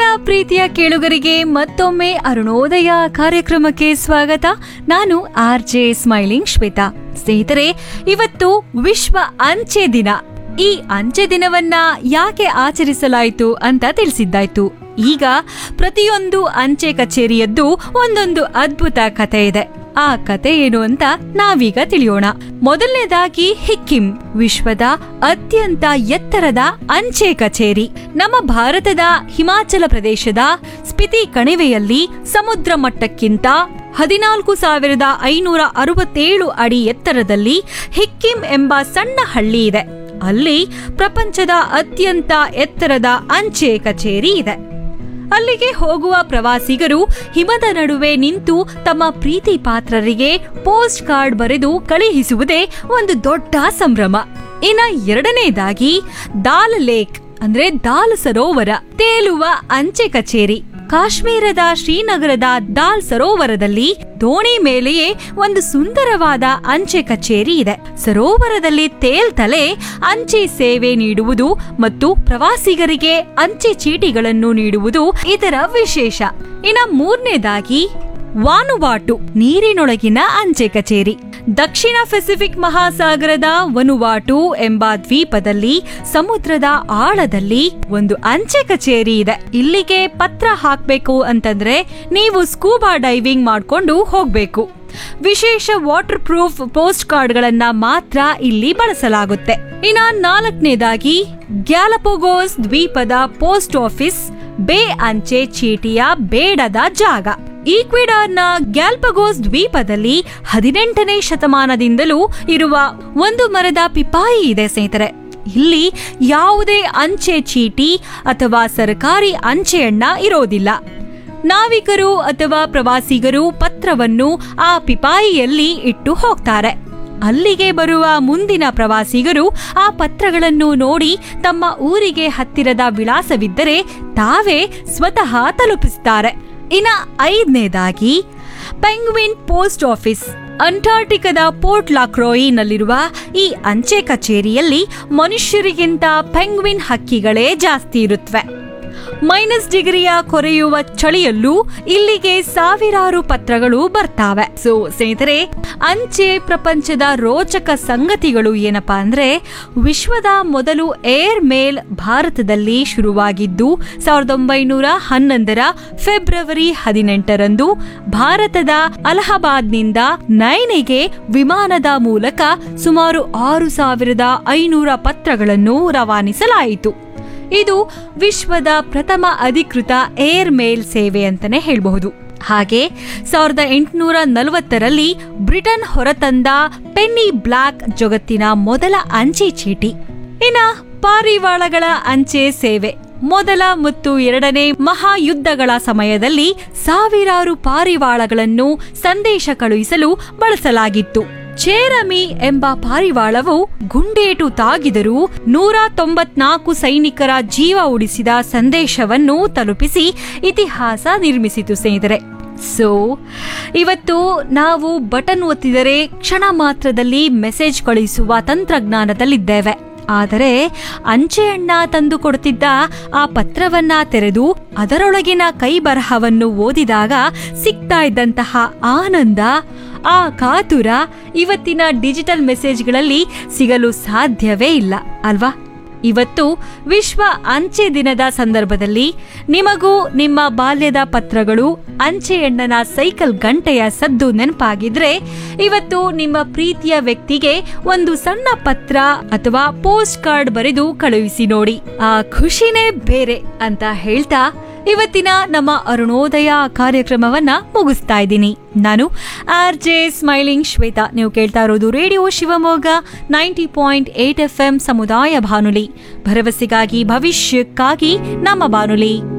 ಪ್ರೀತಿಯ ಕೇಳುಗರಿಗೆ ಮತ್ತೊಮ್ಮೆ ಅರುಣೋದಯ ಕಾರ್ಯಕ್ರಮಕ್ಕೆ ಸ್ವಾಗತ ನಾನು ಆರ್ ಜೆ ಸ್ಮೈಲಿಂಗ್ ಶ್ವೇತಾ ಸ್ನೇಹಿತರೆ ಇವತ್ತು ವಿಶ್ವ ಅಂಚೆ ದಿನ ಈ ಅಂಚೆ ದಿನವನ್ನ ಯಾಕೆ ಆಚರಿಸಲಾಯಿತು ಅಂತ ತಿಳಿಸಿದ್ದಾಯ್ತು ಈಗ ಪ್ರತಿಯೊಂದು ಅಂಚೆ ಕಚೇರಿಯದ್ದು ಒಂದೊಂದು ಅದ್ಭುತ ಕಥೆ ಇದೆ ಆ ಕತೆ ಏನು ಅಂತ ನಾವೀಗ ತಿಳಿಯೋಣ ಮೊದಲನೇದಾಗಿ ಹಿಕ್ಕಿಂ ವಿಶ್ವದ ಅತ್ಯಂತ ಎತ್ತರದ ಅಂಚೆ ಕಚೇರಿ ನಮ್ಮ ಭಾರತದ ಹಿಮಾಚಲ ಪ್ರದೇಶದ ಸ್ಪಿತಿ ಕಣಿವೆಯಲ್ಲಿ ಸಮುದ್ರ ಮಟ್ಟಕ್ಕಿಂತ ಹದಿನಾಲ್ಕು ಸಾವಿರದ ಐನೂರ ಅರವತ್ತೇಳು ಅಡಿ ಎತ್ತರದಲ್ಲಿ ಹಿಕ್ಕಿಂ ಎಂಬ ಸಣ್ಣ ಹಳ್ಳಿ ಇದೆ ಅಲ್ಲಿ ಪ್ರಪಂಚದ ಅತ್ಯಂತ ಎತ್ತರದ ಅಂಚೆ ಕಚೇರಿ ಇದೆ ಅಲ್ಲಿಗೆ ಹೋಗುವ ಪ್ರವಾಸಿಗರು ಹಿಮದ ನಡುವೆ ನಿಂತು ತಮ್ಮ ಪ್ರೀತಿ ಪಾತ್ರರಿಗೆ ಪೋಸ್ಟ್ ಕಾರ್ಡ್ ಬರೆದು ಕಳುಹಿಸುವುದೇ ಒಂದು ದೊಡ್ಡ ಸಂಭ್ರಮ ಇನ್ನ ಎರಡನೇದಾಗಿ ದಾಲ್ ಲೇಕ್ ಅಂದ್ರೆ ದಾಲ್ ಸರೋವರ ತೇಲುವ ಅಂಚೆ ಕಚೇರಿ ಕಾಶ್ಮೀರದ ಶ್ರೀನಗರದ ದಾಲ್ ಸರೋವರದಲ್ಲಿ ದೋಣಿ ಮೇಲೆಯೇ ಒಂದು ಸುಂದರವಾದ ಅಂಚೆ ಕಚೇರಿ ಇದೆ ಸರೋವರದಲ್ಲಿ ತೇಲ್ತಲೇ ಅಂಚೆ ಸೇವೆ ನೀಡುವುದು ಮತ್ತು ಪ್ರವಾಸಿಗರಿಗೆ ಅಂಚೆ ಚೀಟಿಗಳನ್ನು ನೀಡುವುದು ಇದರ ವಿಶೇಷ ಇನ್ನ ಮೂರನೇದಾಗಿ ವಾನುವಾಟು ನೀರಿನೊಳಗಿನ ಅಂಚೆ ಕಚೇರಿ ದಕ್ಷಿಣ ಪೆಸಿಫಿಕ್ ಮಹಾಸಾಗರದ ವನುವಾಟು ಎಂಬ ದ್ವೀಪದಲ್ಲಿ ಸಮುದ್ರದ ಆಳದಲ್ಲಿ ಒಂದು ಅಂಚೆ ಕಚೇರಿ ಇದೆ ಇಲ್ಲಿಗೆ ಪತ್ರ ಹಾಕ್ಬೇಕು ಅಂತಂದ್ರೆ ನೀವು ಸ್ಕೂಬಾ ಡೈವಿಂಗ್ ಮಾಡ್ಕೊಂಡು ಹೋಗ್ಬೇಕು ವಿಶೇಷ ವಾಟರ್ ಪ್ರೂಫ್ ಪೋಸ್ಟ್ ಕಾರ್ಡ್ಗಳನ್ನ ಮಾತ್ರ ಇಲ್ಲಿ ಬಳಸಲಾಗುತ್ತೆ ಇನ್ನ ನಾಲ್ಕನೇದಾಗಿ ಗ್ಯಾಲಪೋಗೋಸ್ ದ್ವೀಪದ ಪೋಸ್ಟ್ ಆಫೀಸ್ ಬೇ ಅಂಚೆ ಚೀಟಿಯ ಬೇಡದ ಜಾಗ ಈಕ್ವೆಡಾರ್ನ ಗ್ಯಾಲ್ಪಗೋಸ್ ದ್ವೀಪದಲ್ಲಿ ಹದಿನೆಂಟನೇ ಶತಮಾನದಿಂದಲೂ ಇರುವ ಒಂದು ಮರದ ಪಿಪಾಯಿ ಇದೆ ಸ್ನೇಹಿತರೆ ಇಲ್ಲಿ ಯಾವುದೇ ಅಂಚೆ ಚೀಟಿ ಅಥವಾ ಸರ್ಕಾರಿ ಅಂಚೆಯನ್ನ ಇರೋದಿಲ್ಲ ನಾವಿಕರು ಅಥವಾ ಪ್ರವಾಸಿಗರು ಪತ್ರವನ್ನು ಆ ಪಿಪಾಯಿಯಲ್ಲಿ ಇಟ್ಟು ಹೋಗ್ತಾರೆ ಅಲ್ಲಿಗೆ ಬರುವ ಮುಂದಿನ ಪ್ರವಾಸಿಗರು ಆ ಪತ್ರಗಳನ್ನು ನೋಡಿ ತಮ್ಮ ಊರಿಗೆ ಹತ್ತಿರದ ವಿಳಾಸವಿದ್ದರೆ ತಾವೇ ಸ್ವತಃ ತಲುಪಿಸುತ್ತಾರೆ ಇನ್ನ ಐದನೇದಾಗಿ ಪೆಂಗ್ವಿನ್ ಪೋಸ್ಟ್ ಆಫೀಸ್ ಅಂಟಾರ್ಟಿಕದ ಪೋರ್ಟ್ ಲಾಕ್ರೋಯಿನಲ್ಲಿರುವ ಈ ಅಂಚೆ ಕಚೇರಿಯಲ್ಲಿ ಮನುಷ್ಯರಿಗಿಂತ ಪೆಂಗ್ವಿನ್ ಹಕ್ಕಿಗಳೇ ಜಾಸ್ತಿ ಇರುತ್ತವೆ ಮೈನಸ್ ಡಿಗ್ರಿಯ ಕೊರೆಯುವ ಚಳಿಯಲ್ಲೂ ಇಲ್ಲಿಗೆ ಸಾವಿರಾರು ಪತ್ರಗಳು ಬರ್ತಾವೆ ಸೊ ಸ್ನೇಹಿತರೆ ಅಂಚೆ ಪ್ರಪಂಚದ ರೋಚಕ ಸಂಗತಿಗಳು ಏನಪ್ಪಾ ಅಂದ್ರೆ ವಿಶ್ವದ ಮೊದಲು ಏರ್ ಮೇಲ್ ಭಾರತದಲ್ಲಿ ಶುರುವಾಗಿದ್ದು ಸಾವಿರದ ಒಂಬೈನೂರ ಹನ್ನೊಂದರ ಫೆಬ್ರವರಿ ಹದಿನೆಂಟರಂದು ಭಾರತದ ಅಲಹಾಬಾದ್ನಿಂದ ನೈನಿಗೆ ವಿಮಾನದ ಮೂಲಕ ಸುಮಾರು ಆರು ಸಾವಿರದ ಐನೂರ ಪತ್ರಗಳನ್ನು ರವಾನಿಸಲಾಯಿತು ಇದು ವಿಶ್ವದ ಪ್ರಥಮ ಅಧಿಕೃತ ಏರ್ ಮೇಲ್ ಸೇವೆ ಅಂತಾನೆ ಹೇಳಬಹುದು ಹಾಗೆ ಸಾವಿರದ ಎಂಟುನೂರ ನಲವತ್ತರಲ್ಲಿ ಬ್ರಿಟನ್ ಹೊರತಂದ ಪೆನ್ನಿ ಬ್ಲಾಕ್ ಜಗತ್ತಿನ ಮೊದಲ ಅಂಚೆ ಚೀಟಿ ಇನ್ನ ಪಾರಿವಾಳಗಳ ಅಂಚೆ ಸೇವೆ ಮೊದಲ ಮತ್ತು ಎರಡನೇ ಮಹಾಯುದ್ಧಗಳ ಸಮಯದಲ್ಲಿ ಸಾವಿರಾರು ಪಾರಿವಾಳಗಳನ್ನು ಸಂದೇಶ ಕಳುಹಿಸಲು ಬಳಸಲಾಗಿತ್ತು ಚೇರಮಿ ಎಂಬ ಪಾರಿವಾಳವು ಗುಂಡೇಟು ತಾಗಿದರೂ ನೂರ ತೊಂಬತ್ನಾಲ್ಕು ಸೈನಿಕರ ಜೀವ ಉಳಿಸಿದ ಸಂದೇಶವನ್ನು ತಲುಪಿಸಿ ಇತಿಹಾಸ ನಿರ್ಮಿಸಿತು ಸ್ನೇಹಿತರೆ ಸೊ ಇವತ್ತು ನಾವು ಬಟನ್ ಒತ್ತಿದರೆ ಕ್ಷಣ ಮಾತ್ರದಲ್ಲಿ ಮೆಸೇಜ್ ಕಳುಹಿಸುವ ತಂತ್ರಜ್ಞಾನದಲ್ಲಿದ್ದೇವೆ ಆದರೆ ಅಂಚೆಯಣ್ಣ ತಂದು ಕೊಡುತ್ತಿದ್ದ ಆ ಪತ್ರವನ್ನ ತೆರೆದು ಅದರೊಳಗಿನ ಕೈ ಬರಹವನ್ನು ಓದಿದಾಗ ಸಿಗ್ತಾ ಇದ್ದಂತಹ ಆನಂದ ಆ ಕಾತುರ ಇವತ್ತಿನ ಡಿಜಿಟಲ್ ಮೆಸೇಜ್ಗಳಲ್ಲಿ ಸಿಗಲು ಸಾಧ್ಯವೇ ಇಲ್ಲ ಅಲ್ವಾ ಇವತ್ತು ವಿಶ್ವ ಅಂಚೆ ದಿನದ ಸಂದರ್ಭದಲ್ಲಿ ನಿಮಗೂ ನಿಮ್ಮ ಬಾಲ್ಯದ ಪತ್ರಗಳು ಅಂಚೆಯಣ್ಣನ ಸೈಕಲ್ ಗಂಟೆಯ ಸದ್ದು ನೆನಪಾಗಿದ್ರೆ ಇವತ್ತು ನಿಮ್ಮ ಪ್ರೀತಿಯ ವ್ಯಕ್ತಿಗೆ ಒಂದು ಸಣ್ಣ ಪತ್ರ ಅಥವಾ ಪೋಸ್ಟ್ ಕಾರ್ಡ್ ಬರೆದು ಕಳುಹಿಸಿ ನೋಡಿ ಆ ಖುಷಿನೇ ಬೇರೆ ಅಂತ ಹೇಳ್ತಾ ಇವತ್ತಿನ ನಮ್ಮ ಅರುಣೋದಯ ಕಾರ್ಯಕ್ರಮವನ್ನ ಮುಗಿಸ್ತಾ ಇದ್ದೀನಿ ನಾನು ಆರ್ ಜೆ ಸ್ಮೈಲಿಂಗ್ ಶ್ವೇತಾ ನೀವು ಕೇಳ್ತಾ ಇರೋದು radio Shivamogga ninety point eight F M ಸಮುದಾಯ ಬಾನುಲಿ ಭರವಸೆಗಾಗಿ ಭವಿಷ್ಯಕ್ಕಾಗಿ ನಮ್ಮ ಬಾನುಲಿ